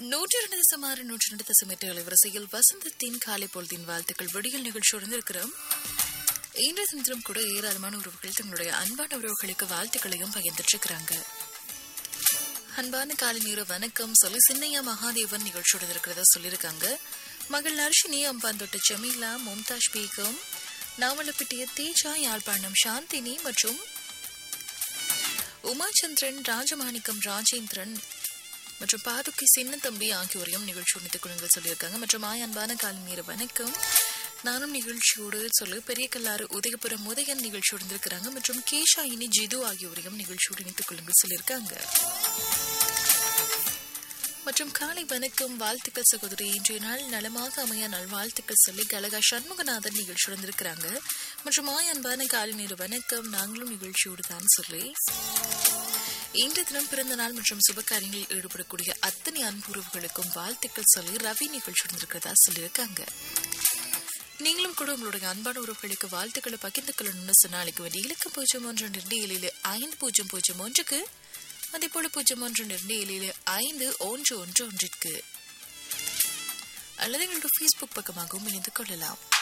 நூற்றி இரண்டு தசம் ஆறு நூற்றி இரண்டு தசம் எட்டு அலைவரிசையில் வசந்தத்தின் காலை பொழுதின் வாழ்த்துக்கள் விடியல் நிகழ்ச்சியுடன் இருக்கிறோம் இன்றைய தினத்திலும் கூட ஏராளமான உறவுகள் தங்களுடைய அன்பான உறவுகளுக்கு வாழ்த்துக்களையும் பகிர்ந்துட்டு இருக்கிறாங்க அன்பான காலை நேர வணக்கம் சொல்லி சின்னையா மகாதேவன் நிகழ்ச்சியோட இருக்கிறதா சொல்லியிருக்காங்க மகள் அர்ஷினி அம்பாந்தொட்டு ஜமீலா மும்தாஜ் பேகம் நாவலப்பிட்டிய தேஜா யாழ்ப்பாணம் சாந்தினி மற்றும் உமாச்சந்திரன் ராஜமாணிக்கம் ராஜேந்திரன் மற்றும் பாதுகை சின்னத்தம்பி ஆகியோரையும் நிகழ்ச்சி உணித்துக் கொள்ளுங்கள் சொல்லியிருக்காங்க மற்றும் ஆய் அன்பான காலை நேர வணக்கம் நானும் நிகழ்ச்சியோடு சொல்லு பெரிய கல்லாறு உதயபுரம் உதயன் நிகழ்ச்சியோடு இருந்திருக்கிறாங்க மற்றும் கேஷாயினி ஜிது ஆகியோரையும் நிகழ்ச்சியோடு இணைத்துக் கொள்ளுங்கள் சொல்லியிருக்காங்க மற்றும் காலை வணக்கம் வாழ்த்துக்கள் சகோதரி இன்றைய நாள் நலமாக அமைய நல்வாழ்த்துக்கள் சொல்லி கலகா சண்முகநாதன் நிகழ்ச்சியோடு இருக்கிறாங்க மற்றும் ஆய் அன்பான காலை நேர வணக்கம் நாங்களும் நிகழ்ச்சியோடு தான் சொல்லி இன்று தினம் பிறந்த நாள் மற்றும் சுப காரியங்களில் ஈடுபடக்கூடிய அத்தனை அன்புறவுகளுக்கும் வாழ்த்துக்கள் சொல்லி ரவி நிகழ்ச்சி இருக்கிறதா சொல்லியிருக்காங்க நீங்களும் கூட உங்களுடைய அன்பான உறவுகளுக்கு வாழ்த்துக்களை பகிர்ந்து கொள்ளணும்னு சொன்னா அழைக்க வேண்டிய இலக்கம் பூஜ்ஜியம் ஒன்று ரெண்டு ஏழில் ஐந்து பூஜ்ஜியம் பூஜ்ஜியம் ஒன்றுக்கு அதே போல பூஜ்ஜியம் ஒன்று ரெண்டு ஏழில் ஐந்து ஒன்று ஒன்று ஒன்றிற்கு அல்லது எங்களுடைய ஃபேஸ்புக் பக்கமாகவும் இணைந்து கொள்ளலாம்